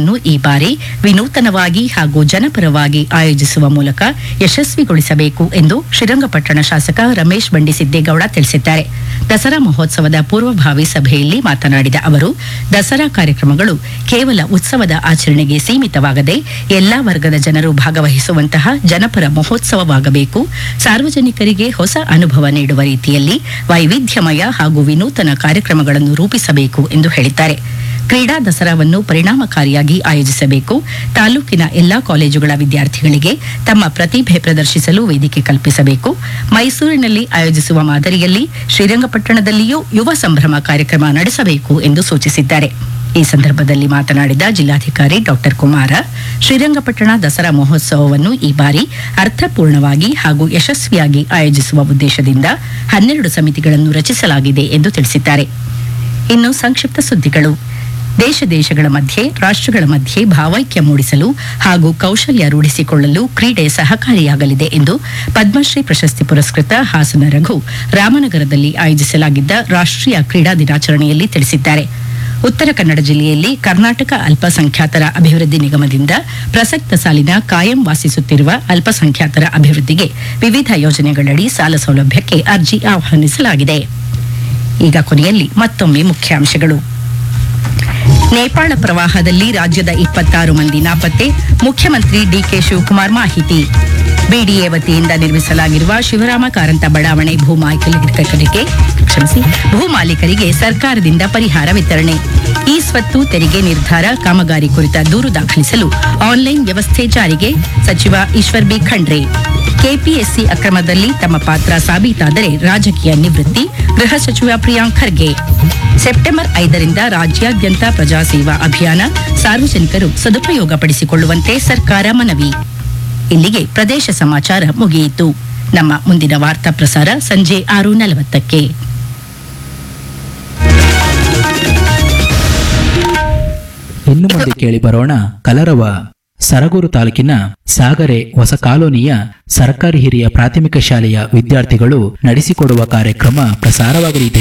ಮಹೋತ್ಸವವನ್ನು ಈ ಬಾರಿ ವಿನೂತನವಾಗಿ ಹಾಗೂ ಜನಪರವಾಗಿ ಆಯೋಜಿಸುವ ಮೂಲಕ ಯಶಸ್ವಿಗೊಳಿಸಬೇಕು ಎಂದು ಶ್ರೀರಂಗಪಟ್ಟಣ ಶಾಸಕ ರಮೇಶ್ ಬಂಡಿಸಿದ್ದೇಗೌಡ ತಿಳಿಸಿದ್ದಾರೆ ದಸರಾ ಮಹೋತ್ಸವದ ಪೂರ್ವಭಾವಿ ಸಭೆಯಲ್ಲಿ ಮಾತನಾಡಿದ ಅವರು ದಸರಾ ಕಾರ್ಯಕ್ರಮಗಳು ಕೇವಲ ಉತ್ಸವದ ಆಚರಣೆಗೆ ಸೀಮಿತವಾಗದೆ ಎಲ್ಲಾ ವರ್ಗದ ಜನರು ಭಾಗವಹಿಸುವಂತಹ ಜನಪರ ಮಹೋತ್ಸವವಾಗಬೇಕು ಸಾರ್ವಜನಿಕರಿಗೆ ಹೊಸ ಅನುಭವ ನೀಡುವ ರೀತಿಯಲ್ಲಿ ವೈವಿಧ್ಯಮಯ ಹಾಗೂ ವಿನೂತನ ಕಾರ್ಯಕ್ರಮಗಳನ್ನು ರೂಪಿಸಬೇಕು ಎಂದು ಹೇಳಿದ್ದಾರೆ ಕ್ರೀಡಾ ದಸರಾವನ್ನು ಪರಿಣಾಮಕಾರಿಯಾಗಿ ಆಯೋಜಿಸಬೇಕು ತಾಲೂಕಿನ ಎಲ್ಲಾ ಕಾಲೇಜುಗಳ ವಿದ್ಯಾರ್ಥಿಗಳಿಗೆ ತಮ್ಮ ಪ್ರತಿಭೆ ಪ್ರದರ್ಶಿಸಲು ವೇದಿಕೆ ಕಲ್ಪಿಸಬೇಕು ಮೈಸೂರಿನಲ್ಲಿ ಆಯೋಜಿಸುವ ಮಾದರಿಯಲ್ಲಿ ಶ್ರೀರಂಗಪಟ್ಟಣದಲ್ಲಿಯೂ ಯುವ ಸಂಭ್ರಮ ಕಾರ್ಯಕ್ರಮ ನಡೆಸಬೇಕು ಎಂದು ಸೂಚಿಸಿದ್ದಾರೆ ಈ ಸಂದರ್ಭದಲ್ಲಿ ಮಾತನಾಡಿದ ಜಿಲ್ಲಾಧಿಕಾರಿ ಡಾಕ್ಟರ್ ಕುಮಾರ ಶ್ರೀರಂಗಪಟ್ಟಣ ದಸರಾ ಮಹೋತ್ಸವವನ್ನು ಈ ಬಾರಿ ಅರ್ಥಪೂರ್ಣವಾಗಿ ಹಾಗೂ ಯಶಸ್ವಿಯಾಗಿ ಆಯೋಜಿಸುವ ಉದ್ದೇಶದಿಂದ ಹನ್ನೆರಡು ಸಮಿತಿಗಳನ್ನು ರಚಿಸಲಾಗಿದೆ ಎಂದು ತಿಳಿಸಿದ್ದಾರೆ ಇನ್ನು ಸಂಕ್ಷಿಪ್ತ ಸುದ್ದಿಗಳು ದೇಶ ದೇಶಗಳ ಮಧ್ಯೆ ರಾಷ್ಟ್ರಗಳ ಮಧ್ಯೆ ಭಾವೈಕ್ಯ ಮೂಡಿಸಲು ಹಾಗೂ ಕೌಶಲ್ಯ ರೂಢಿಸಿಕೊಳ್ಳಲು ಕ್ರೀಡೆ ಸಹಕಾರಿಯಾಗಲಿದೆ ಎಂದು ಪದ್ಮಶ್ರೀ ಪ್ರಶಸ್ತಿ ಪುರಸ್ಕೃತ ಹಾಸನ ರಘು ರಾಮನಗರದಲ್ಲಿ ಆಯೋಜಿಸಲಾಗಿದ್ದ ರಾಷ್ಟ್ರೀಯ ಕ್ರೀಡಾ ದಿನಾಚರಣೆಯಲ್ಲಿ ತಿಳಿಸಿದ್ದಾರೆ ಉತ್ತರ ಕನ್ನಡ ಜಿಲ್ಲೆಯಲ್ಲಿ ಕರ್ನಾಟಕ ಅಲ್ಪಸಂಖ್ಯಾತರ ಅಭಿವೃದ್ಧಿ ನಿಗಮದಿಂದ ಪ್ರಸಕ್ತ ಸಾಲಿನ ಕಾಯಂ ವಾಸಿಸುತ್ತಿರುವ ಅಲ್ಪಸಂಖ್ಯಾತರ ಅಭಿವೃದ್ಧಿಗೆ ವಿವಿಧ ಯೋಜನೆಗಳಡಿ ಸಾಲ ಸೌಲಭ್ಯಕ್ಕೆ ಅರ್ಜಿ ಆಹ್ವಾನಿಸಲಾಗಿದೆ ಈಗ ಕೊನೆಯಲ್ಲಿ ಮತ್ತೊಮ್ಮೆ ಮುಖ್ಯಾಂಶಗಳು ನೇಪಾಳ ಪ್ರವಾಹದಲ್ಲಿ ರಾಜ್ಯದ ಇಪ್ಪತ್ತಾರು ಮಂದಿ ನಾಪತ್ತೆ ಮುಖ್ಯಮಂತ್ರಿ ಡಿಕೆ ಶಿವಕುಮಾರ್ ಮಾಹಿತಿ ಬಿಡಿಎ ವತಿಯಿಂದ ನಿರ್ಮಿಸಲಾಗಿರುವ ಶಿವರಾಮ ಕಾರಂತ ಬಡಾವಣೆ ಭೂ ಮಾಲೀಕರಿಗೆ ಕ್ಷಮಿಸಿ ಭೂ ಮಾಲೀಕರಿಗೆ ಸರ್ಕಾರದಿಂದ ಪರಿಹಾರ ವಿತರಣೆ ಈ ಸ್ವತ್ತು ತೆರಿಗೆ ನಿರ್ಧಾರ ಕಾಮಗಾರಿ ಕುರಿತ ದೂರು ದಾಖಲಿಸಲು ಆನ್ಲೈನ್ ವ್ಯವಸ್ಥೆ ಜಾರಿಗೆ ಸಚಿವ ಈಶ್ವರ್ ಬಿ ಖಂಡ್ರೆ ಕೆಪಿಎಸ್ಸಿ ಅಕ್ರಮದಲ್ಲಿ ತಮ್ಮ ಪಾತ್ರ ಸಾಬೀತಾದರೆ ರಾಜಕೀಯ ನಿವೃತ್ತಿ ಗೃಹ ಸಚಿವ ಪ್ರಿಯಾಂಕ್ ಖರ್ಗೆ ಸೆಪ್ಟೆಂಬರ್ ಐದರಿಂದ ರಾಜ್ಯಾದ್ಯಂತ ಪ್ರಜಾಸೇವಾ ಅಭಿಯಾನ ಸಾರ್ವಜನಿಕರು ಸದುಪಯೋಗಪಡಿಸಿಕೊಳ್ಳುವಂತೆ ಸರ್ಕಾರ ಮನವಿ ಇಲ್ಲಿಗೆ ಪ್ರದೇಶ ಸಮಾಚಾರ ಮುಗಿಯಿತು ನಮ್ಮ ಮುಂದಿನ ವಾರ್ತಾ ಪ್ರಸಾರ ಸಂಜೆ ಆರು ನಲವತ್ತಕ್ಕೆ ಇನ್ನು ಮುಂದೆ ಕೇಳಿ ಬರೋಣ ಕಲರವ ಸರಗೂರು ತಾಲೂಕಿನ ಸಾಗರೆ ಹೊಸ ಕಾಲೋನಿಯ ಸರ್ಕಾರಿ ಹಿರಿಯ ಪ್ರಾಥಮಿಕ ಶಾಲೆಯ ವಿದ್ಯಾರ್ಥಿಗಳು ನಡೆಸಿಕೊಡುವ ಕಾರ್ಯಕ್ರಮ ಪ್ರಸಾರವಾಗಲಿದೆ